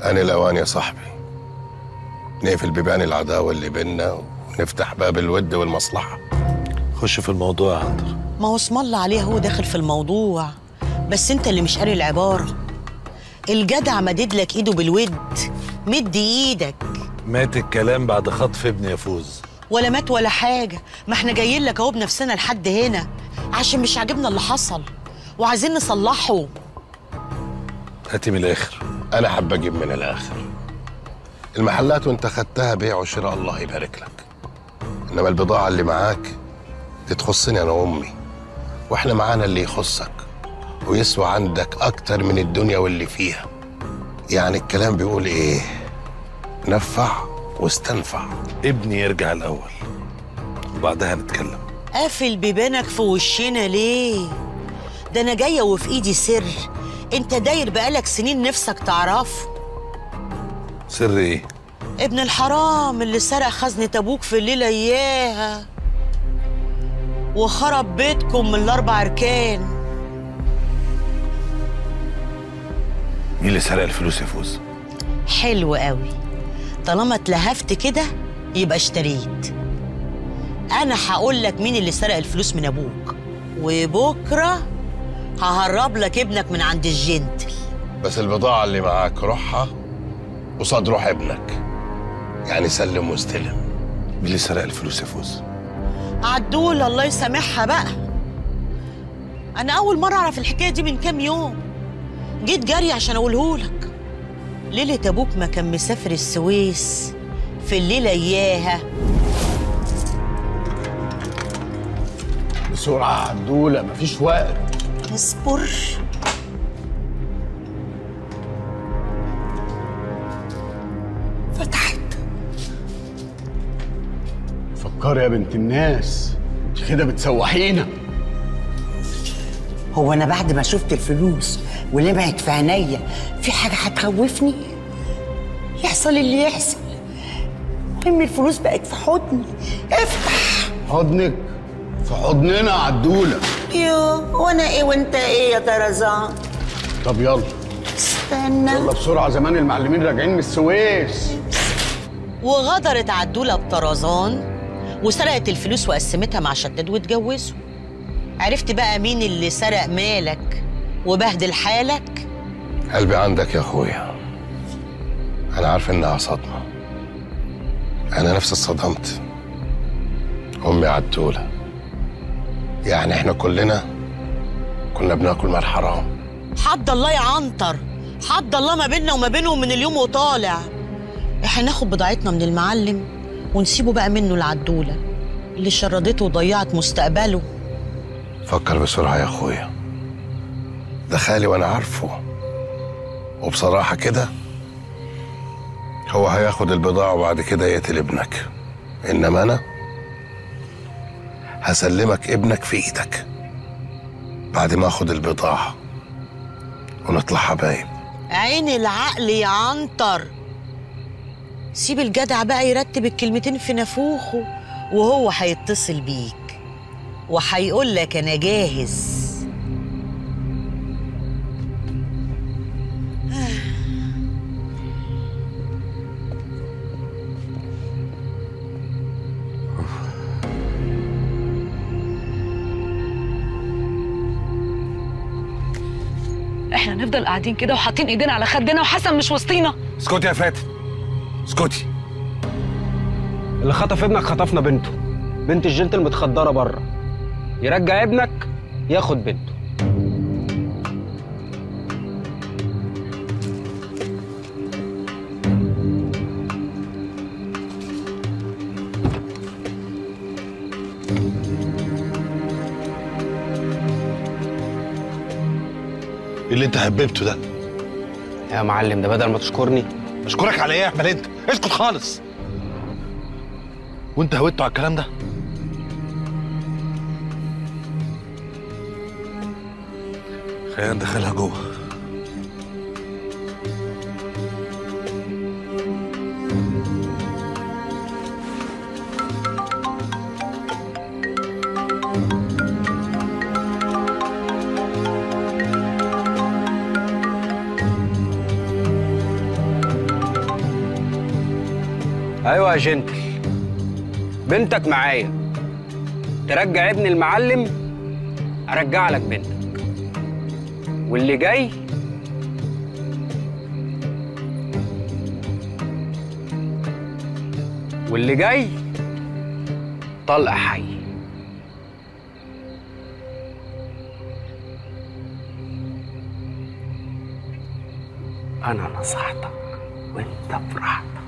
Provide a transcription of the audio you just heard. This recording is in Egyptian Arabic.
أنا الأوان يا صاحبي نقفل بيبان العداوة اللي بينا ونفتح باب الود والمصلحة خش في الموضوع يا عنتر ما هو اسم الله عليه هو داخل في الموضوع بس انت اللي مش قاري العباره الجدع مدد لك ايده بالود مد ايدك مات الكلام بعد خطف ابني يفوز ولا مات ولا حاجه ما احنا جايين لك اهو بنفسنا لحد هنا عشان مش عاجبنا اللي حصل وعايزين نصلحه هاتي من الاخر أنا حابة أجيب من الآخر المحلات وأنت خدتها بيع وشراء الله يبارك لك إنما البضاعة اللي معاك دي تخصني أنا وأمي وإحنا معانا اللي يخصك ويسوى عندك أكتر من الدنيا واللي فيها يعني الكلام بيقول إيه نفع واستنفع ابني يرجع الاول وبعدها نتكلم قافل بيبانك في وشنا ليه ده انا جايه وفي ايدي سر انت داير بقالك سنين نفسك تعرفه سر ايه ابن الحرام اللي سرق خزنة أبوك في الليلة إياها وخرب بيتكم من الأربع أركان مين اللي سرق الفلوس يفوز حلو قوي طالما اتلهفت كده يبقى اشتريت أنا هقول لك مين اللي سرق الفلوس من أبوك وبكرة ههرب لك ابنك من عند الجنتل بس البضاعة اللي معاك روحها قصاد روح ابنك يعني سلم واستلم مين اللي سرق الفلوس يفوز عدول الله يسامحها بقى انا اول مره اعرف الحكايه دي من كام يوم جيت جري عشان اقولهولك ليله ابوك ما كان مسافر السويس في الليله اياها بسرعة عدولة مفيش وقت اصبر فتحت فكري يا بنت الناس انت كده بتسوحينا هو انا بعد ما شفت الفلوس ولمعت في عينيا في حاجه هتخوفني يحصل اللي يحصل المهم الفلوس بقت في حضني افتح حضنك في حضننا عدولة يو وانا ايه وانت ايه يا طرزان طب يلا استنى يلا بسرعة زمان المعلمين راجعين من السويس وغدرت عدوله بطرزان وسرقت الفلوس وقسمتها مع شداد واتجوزوا عرفت بقى مين اللي سرق مالك وبهدل حالك قلبي عندك يا اخويا انا عارف انها صدمه انا نفسي اتصدمت امي عدوله يعني احنا كلنا كنا بناكل مال حرام حد الله يعنطر حد الله ما بيننا وما بينهم من اليوم وطالع احنا ناخد بضاعتنا من المعلم ونسيبه بقى منه العدولة اللي شردته وضيعت مستقبله فكر بسرعه يا اخويا ده خالي وانا عارفه وبصراحه كده هو هياخد البضاعه وبعد كده يقتل ابنك انما انا هسلمك ابنك في ايدك بعد ما اخد البضاعه ونطلع حبايب عين العقل يا عنتر سيب الجدع بقى يرتب الكلمتين في نافوخه وهو هيتصل بيك وهيقول لك انا جاهز احنا نفضل قاعدين كده وحاطين ايدينا على خدنا وحسن مش وسطينا اسكتي يا فاتن اسكتي اللي خطف ابنك خطفنا بنته بنت الجنتل متخدره بره يرجع ابنك ياخد بنته ايه اللي انت حببته ده يا معلم ده بدل ما تشكرني اشكرك على ايه يا احمد انت اسكت خالص وانت هويته على الكلام ده خلينا ندخلها جوه ايوه يا جنتل بنتك معايا ترجع ابن المعلم ارجع لك بنتك واللي جاي واللي جاي طلقه حي انا نصحتك وانت براحتك